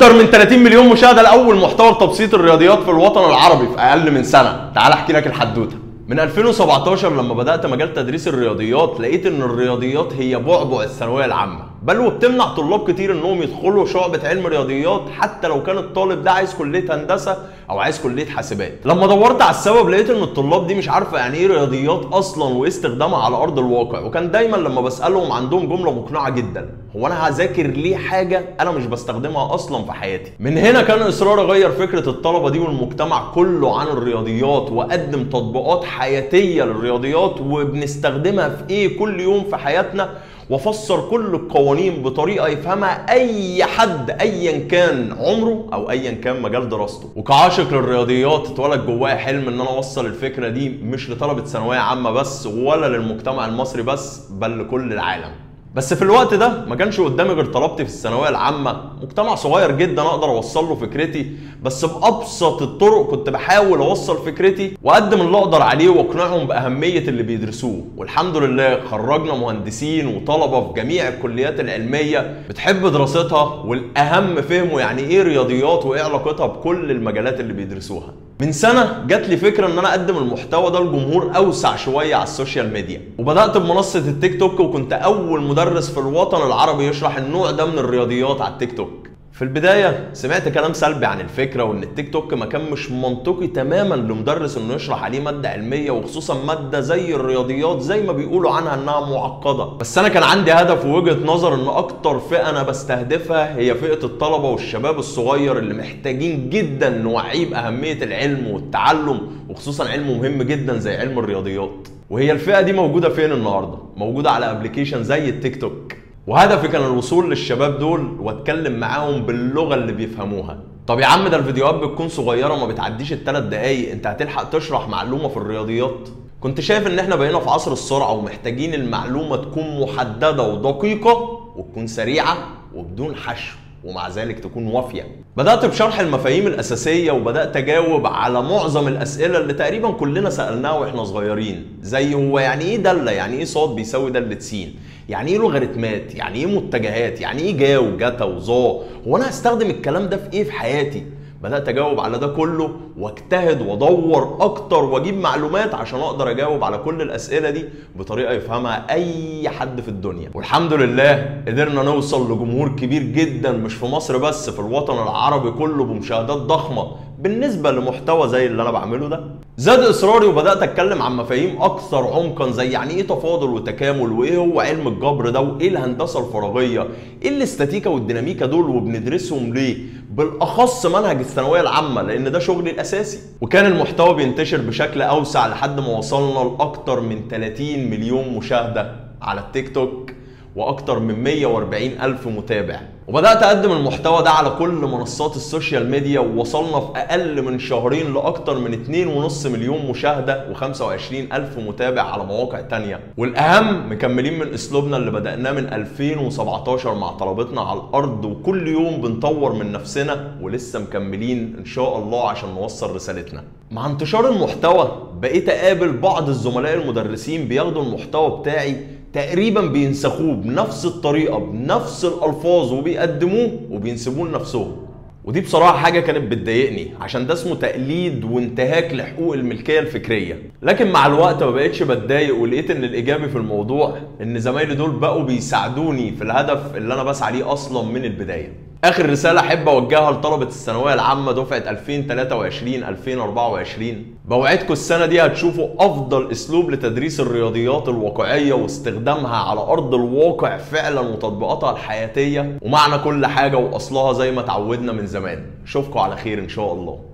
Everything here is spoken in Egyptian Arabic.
اكتر من 30 مليون مشاهده لاول محتوى لتبسيط الرياضيات في الوطن العربي في اقل من سنه تعال احكي لك الحدوته من 2017 لما بدات مجال تدريس الرياضيات لقيت ان الرياضيات هي بعبع الثانويه العامه بل وبتمنع طلاب كتير انهم يدخلوا شعبة علم رياضيات حتى لو كان الطالب ده عايز كلية هندسة او عايز كلية حاسبات لما دورت على السبب لقيت ان الطلاب دي مش عارفة يعني ايه رياضيات اصلا وايه استخدامها على ارض الواقع وكان دايما لما بسألهم عندهم جملة مقنعة جدا هو انا هذاكر ليه حاجة انا مش بستخدمها اصلا في حياتي من هنا كان اصرار اغير فكرة الطلبة دي والمجتمع كله عن الرياضيات واقدم تطبيقات حياتية للرياضيات وبنستخدمها في ايه كل يوم في حياتنا وافسر كل القوانين بطريقه يفهمها اي حد ايا كان عمره او ايا كان مجال دراسته وكعاشق للرياضيات اتولد جوايا حلم ان انا اوصل الفكره دي مش لطلبه ثانويه عامه بس ولا للمجتمع المصري بس بل لكل العالم بس في الوقت ده ما كانش قدامي غير طلبتي في الثانويه العامه مجتمع صغير جدا اقدر اوصل له فكرتي بس بابسط الطرق كنت بحاول اوصل فكرتي واقدم اللي اقدر عليه واقنعهم باهميه اللي بيدرسوه والحمد لله خرجنا مهندسين وطلبه في جميع الكليات العلميه بتحب دراستها والاهم فهموا يعني ايه رياضيات وايه علاقتها بكل المجالات اللي بيدرسوها من سنة جات لي فكرة ان انا اقدم المحتوى ده لجمهور اوسع شوية على السوشيال ميديا وبدأت بمنصة التيك توك وكنت اول مدرس في الوطن العربي يشرح النوع ده من الرياضيات على التيك توك في البداية سمعت كلام سلبي عن الفكرة وان التيك توك مكان مش منطقي تماما لمدرس انه يشرح عليه مادة علمية وخصوصا مادة زي الرياضيات زي ما بيقولوا عنها انها معقدة بس انا كان عندي هدف ووجهة نظر ان اكتر فئة انا بستهدفها هي فئة الطلبة والشباب الصغير اللي محتاجين جدا نوعيه باهمية العلم والتعلم وخصوصا علم مهم جدا زي علم الرياضيات وهي الفئة دي موجودة فين النهاردة؟ موجودة على ابلكيشن زي التيك توك وهدفي كان الوصول للشباب دول واتكلم معاهم باللغه اللي بيفهموها طب يا عم ده الفيديوهات بتكون صغيره ما بتعديش الثلاث دقايق انت هتلحق تشرح معلومه في الرياضيات كنت شايف ان احنا بقينا في عصر السرعه ومحتاجين المعلومه تكون محدده ودقيقه وتكون سريعه وبدون حشو ومع ذلك تكون وافيه بدات بشرح المفاهيم الاساسيه وبدات اجاوب على معظم الاسئله اللي تقريبا كلنا سالناها واحنا صغيرين زي هو يعني ايه داله يعني ايه صاد بيساوي داله س يعني ايه لوغاريتمات يعني ايه متجهات يعني ايه جا وجتا وظا هو انا هستخدم الكلام ده في ايه في حياتي بدات اجاوب على ده كله واجتهد وادور اكتر واجيب معلومات عشان اقدر اجاوب على كل الاسئله دي بطريقه يفهمها اي حد في الدنيا والحمد لله قدرنا نوصل لجمهور كبير جدا مش في مصر بس في الوطن العربي كله بمشاهدات ضخمه بالنسبه لمحتوى زي اللي انا بعمله ده زاد اصراري وبدات اتكلم عن مفاهيم اكثر عمقا زي يعني ايه تفاضل وتكامل وايه هو علم الجبر ده وايه الهندسه الفراغيه ايه الاستاتيكا والديناميكا دول وبندرسهم ليه بالاخص منهج الثانويه العامه لان ده شغلي الاساسي وكان المحتوى بينتشر بشكل اوسع لحد ما وصلنا لاكثر من 30 مليون مشاهده على التيك توك واكتر من 140 الف متابع وبدات اقدم المحتوى ده على كل منصات السوشيال ميديا ووصلنا في اقل من شهرين لاكتر من 2.5 مليون مشاهده و25 الف متابع على مواقع تانية والاهم مكملين من اسلوبنا اللي بداناه من 2017 مع طلبتنا على الارض وكل يوم بنطور من نفسنا ولسه مكملين ان شاء الله عشان نوصل رسالتنا مع انتشار المحتوى بقيت اقابل بعض الزملاء المدرسين بياخدوا المحتوى بتاعي تقريبا بينسخوه بنفس الطريقه بنفس الالفاظ وبيقدموه وبينسبوه لنفسهم ودي بصراحه حاجه كانت بتضايقني عشان ده اسمه تقليد وانتهاك لحقوق الملكيه الفكريه لكن مع الوقت ما بقتش بتضايق ولقيت ان الايجابي في الموضوع ان زمايلي دول بقوا بيساعدوني في الهدف اللي انا بسعى ليه اصلا من البدايه اخر رساله احب اوجهها لطلبه الثانويه العامه دفعه 2023 2024 بوعدكم السنه دي هتشوفوا افضل اسلوب لتدريس الرياضيات الواقعيه واستخدامها على ارض الواقع فعلا وتطبيقاتها الحياتيه ومعنى كل حاجه واصلها زي ما اتعودنا من زمان اشوفكم على خير ان شاء الله